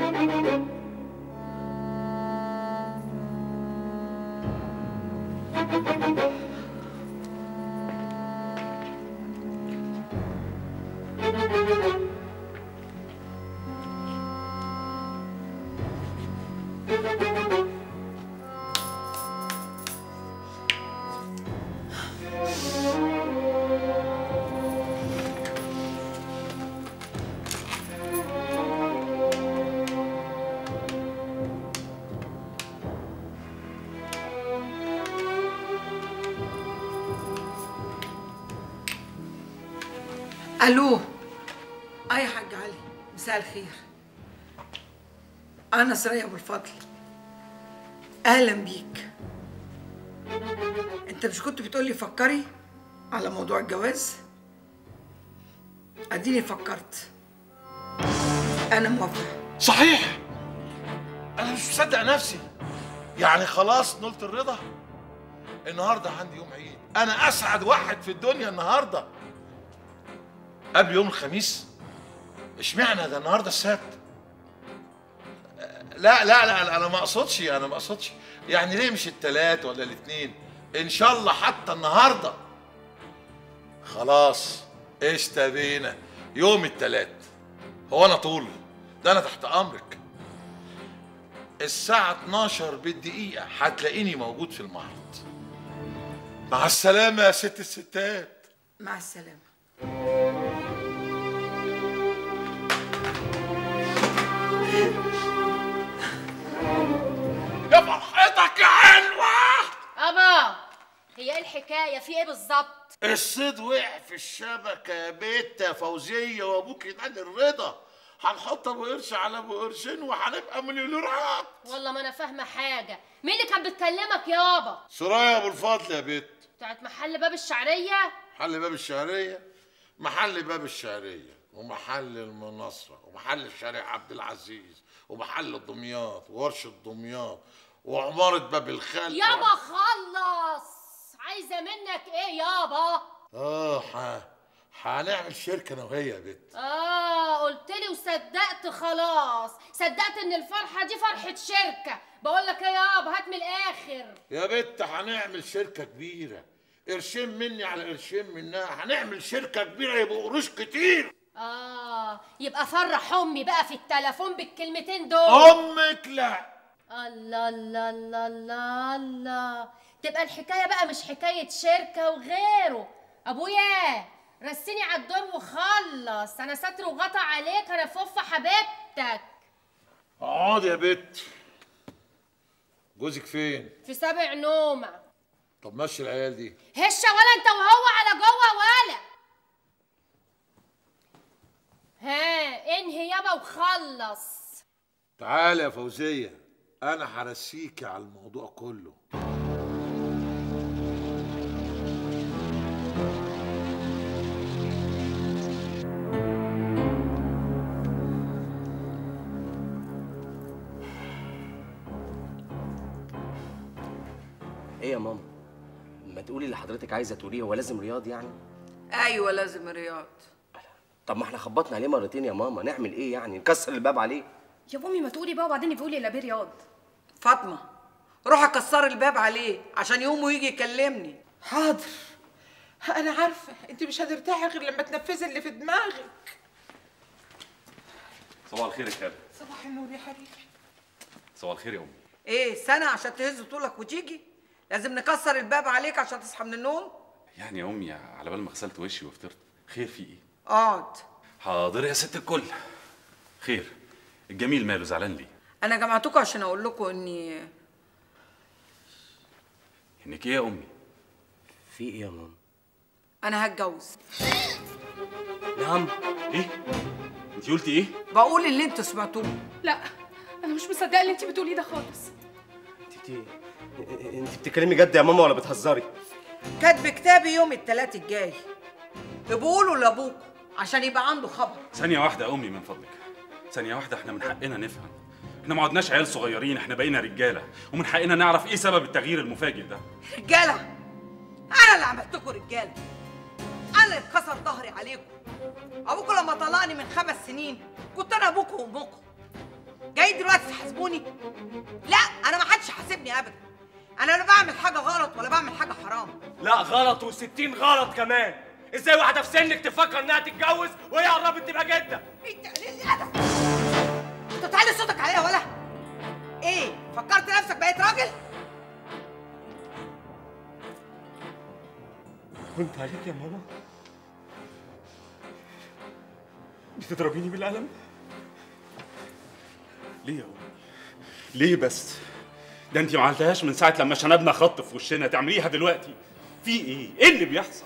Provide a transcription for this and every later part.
الو اي حاج علي مساء الخير انا سرية ابو الفضل اهلا بيك انت مش كنت بتقولي فكري على موضوع الجواز اديني فكرت انا موافقه صحيح انا مش مصدق نفسي يعني خلاص نلت الرضا النهارده عندي يوم عيد انا اسعد واحد في الدنيا النهارده قبل يوم الخميس اشمعنى ده النهارده السبت لا لا لا انا ما اقصدش انا ما اقصدش يعني ليه مش التلات ولا الاثنين ان شاء الله حتى النهارده خلاص اشتبينا يوم التلات هو انا طول ده انا تحت امرك الساعة 12 بالدقيقة هتلاقيني موجود في المعرض مع السلامة يا ست الستات مع السلامه يا فرحتك يا حلوة ابا هي ايه الحكايه في ايه بالظبط الصيد وقع في الشبكة يا بيت يا فوزية وابوك ينال الرضا هنحط ابو قرش على ابو قرشين وهنبقى مليونيرات والله ما انا فاهمه حاجه مين اللي كان بتكلمك يابا سرايا ابو الفضل يا بيت بتاعت محل باب الشعريه محل باب الشعرية محل باب الشعرية ومحل المناصرة ومحل الشارع عبد العزيز ومحل دمياط وورشة دمياط وعمارة باب الخال يابا خلص عايزه منك ايه يابا اه ح... هنعمل شركة انا وهي يا بت اه قلت لي وصدقت خلاص صدقت ان الفرحه دي فرحه شركه بقول لك ايه يابا هات من الاخر يا بت هنعمل شركة كبيرة قرشين مني على قرشين منها هنعمل شركة كبيرة يبقوا قروش كتير اه يبقى فرح امي بقى في التليفون بالكلمتين دول امك لا الله الله الله الله الله تبقى الحكايه بقى مش حكايه شركه وغيره ابويا رسيني على الدور وخلص انا ستر وغطى عليك انا فوفة حبيبتك اقعد يا بت جوزك فين في سبع نومه طب مشي العيال دي هشه ولا انت وهو على جوه ولا ها انهي يابا وخلص تعالى يا فوزية أنا هرسيكي على الموضوع كله ايه يا ماما ما تقولي اللي حضرتك عايزه تقوليه هو لازم رياض يعني ايوه لازم رياض طب ما احنا خبطنا عليه مرتين يا ماما نعمل ايه يعني نكسر الباب عليه يا بامي ما تقولي بقى وبعدين بتقولي لا بيه رياض فاطمه روح اكسر الباب عليه عشان يقوم ويجي يكلمني حاضر انا عارفه انت مش هترتاحي غير لما تنفذي اللي في دماغك صباح الخير يا خالد صباح النور يا حبيبي صباح الخير يا امي ايه سنه عشان تهز طولك وتيجي لازم نكسر الباب عليك عشان تصحى من النوم يعني يا امي على بال ما غسلت وشي وفطرت خير في ايه اقعد حاضر يا ست الكل خير الجميل ماله زعلان ليه انا جمعتكم عشان اقول لكم اني انك ايه يا امي في ايه يا ماما انا هتجوز نعم ايه انت قلتي ايه بقول اللي انتوا سمعتوه لا انا مش مصدقه اللي انت بتقوليه ده خالص انت انت بتتكلمي جد يا ماما ولا بتهزري كاتب كتابي يوم التلات الجاي بقولوا لابوكوا عشان يبقى عنده خبر ثانيه واحده يا امي من فضلك ثانيه واحده احنا من حقنا نفهم احنا ما عدناش عيال صغيرين احنا بقينا رجاله ومن حقنا نعرف ايه سبب التغيير المفاجئ ده رجاله انا اللي عملتكم رجاله انا اللي اتكسر ظهري عليكم ابوكوا لما طلقني من خمس سنين كنت انا ابوكوا وامكم جاي دلوقتي تحاسبوني لا انا ما حدش حاسبني ابدا انا لا بعمل حاجه غلط ولا بعمل حاجه حرام لا غلط وستين غلط كمان ازاي واحده في سنك تفكر انها تتجوز وهي قربت تبقى جده انت قليل الادب انت تعلي صوتك عليا ولا ايه فكرت نفسك بقيت راجل وانت عليك يا ماما بتضربيني بالقلم ليه يا امي ليه بس ده انت ما عملتهاش من ساعه لما شنبنا خط في وشنا تعمليها دلوقتي في ايه ايه اللي بيحصل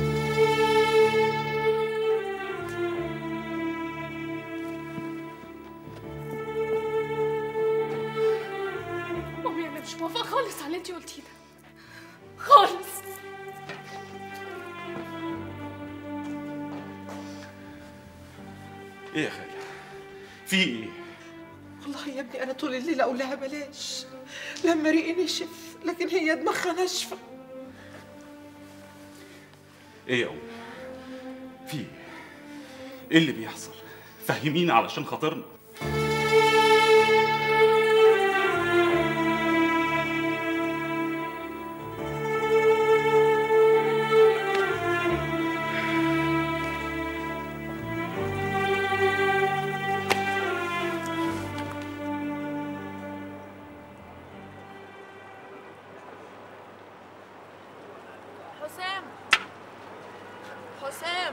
مامي انا مش موافقه خالص على اللي انت قلتيه ده خالص ايه يا خالد في ايه والله يا ابني انا طول الليل اقول لها بلاش لما ريقي نشف لكن هي دماغها ناشفه ايه يا امي في ايه ايه اللي بيحصل فهمينا علشان خاطرنا حسام حسام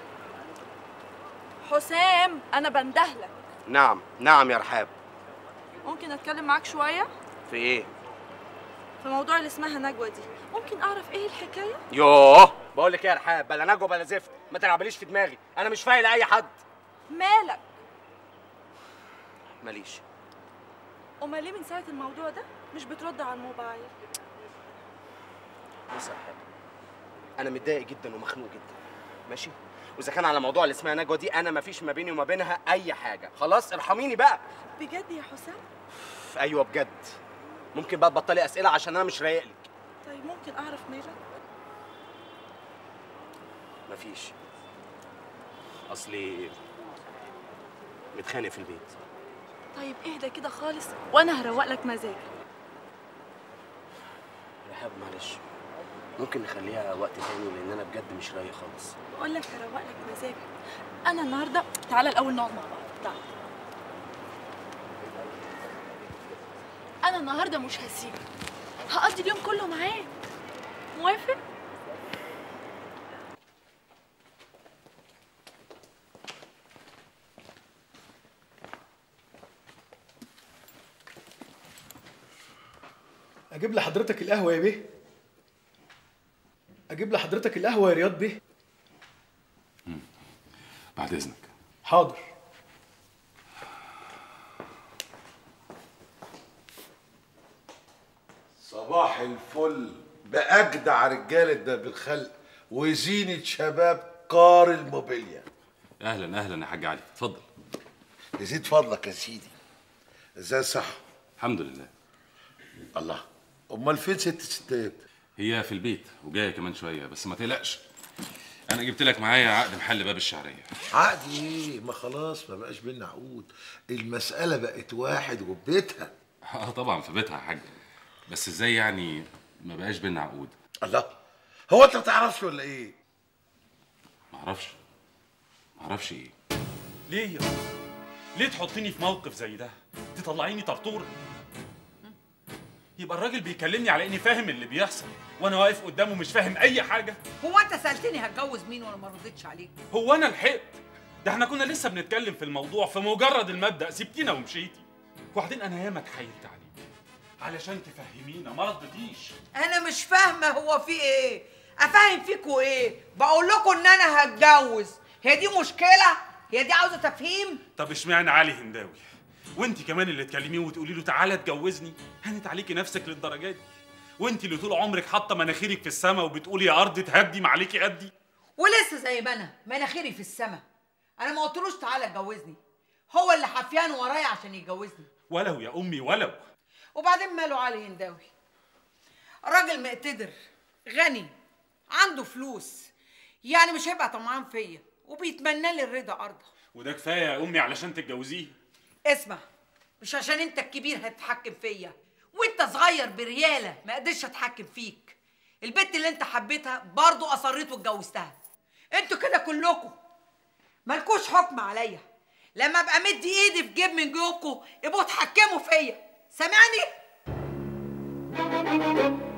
حسام انا بندهلك نعم نعم يا رحاب ممكن اتكلم معاك شويه في ايه في موضوع اللي اسمها نجوى دي ممكن اعرف ايه الحكايه يوه بقول لك ايه يا رحاب بلا نجوى بلا زفت ما تلعبليش في دماغي انا مش فايق لاي حد مالك ماليش امال ليه من ساعه الموضوع ده مش بترد على الموبايل بص يا رحاب انا متضايق جدا ومخنوق جدا ماشي واذا كان على موضوع اللي اسمها نجوى دي انا مفيش ما بيني وما بينها اي حاجه خلاص ارحميني بقى بجد يا حسام ايوه بجد ممكن بقى تبطلي اسئله عشان انا مش رايق لك طيب ممكن اعرف مالك مفيش اصلي متخانق في البيت طيب اهدى كده خالص وانا هروق لك مزاجك رحاب معلش ممكن نخليها وقت تاني لان انا بجد مش رايق خالص بقول لك هروق لك مزاجك انا النهارده تعالى الاول نقعد مع بعض تعالى انا النهارده مش هسيبك هقضي اليوم كله معاك موافق اجيب لحضرتك القهوه يا بيه اجيب لحضرتك القهوه يا رياض بيه بعد اذنك حاضر صباح الفل بأجدع رجالة ده بالخلق وزينة شباب قار الموبيليا اهلا اهلا يا حاج علي اتفضل يزيد فضلك يا سيدي ازاي صح الحمد لله الله امال فين ست ستات هي في البيت وجايه كمان شويه بس ما تقلقش انا جبت لك معايا عقد محل باب الشعريه عقد ايه ما خلاص ما بقاش بينا عقود المسألة بقت واحد وبيتها اه طبعا في بيتها يا حاج بس ازاي يعني ما بقاش بينا عقود الله هو انت ما تعرفش ولا ايه ما اعرفش ما اعرفش ايه ليه يا ليه تحطيني في موقف زي ده تطلعيني طرطور يبقى الراجل بيكلمني على اني فاهم اللي بيحصل وانا واقف قدامه مش فاهم اي حاجه هو انت سالتني هتجوز مين وانا ما ردتش عليك هو انا لحقت ده احنا كنا لسه بنتكلم في الموضوع في مجرد المبدا سبتينا ومشيتي وبعدين انا ياما اتحايلت عليك علشان تفهمينا ما ردتيش انا مش فاهمه هو في ايه افهم فيكوا ايه بقول لكم ان انا هتجوز هي دي مشكله هي دي عاوزه تفهيم طب اشمعنى علي هنداوي وانت كمان اللي تكلميه وتقولي له تعالى اتجوزني هانت عليكي نفسك للدرجه دي وانت اللي طول عمرك حاطه مناخيرك في السما وبتقولي يا ارض تهدي ما عليكي قدي ولسه زي ما انا مناخيري في السما انا ما قلتلوش تعالى اتجوزني هو اللي حفيان ورايا عشان يتجوزني ولو يا امي ولو وبعدين ماله علي هنداوي راجل مقتدر غني عنده فلوس يعني مش هيبقى طمعان فيا وبيتمنى لي الرضا ارضى وده كفايه يا امي علشان تتجوزيه اسمع مش عشان انت الكبير هتتحكم فيا وانت صغير برياله ما قدرش اتحكم فيك البت اللي انت حبيتها برضو اصريت واتجوزتها انتوا كده كلكم مالكوش حكم عليا لما ابقى مدي ايدي في جيب من جيوبكم ابقوا اتحكموا فيا سامعني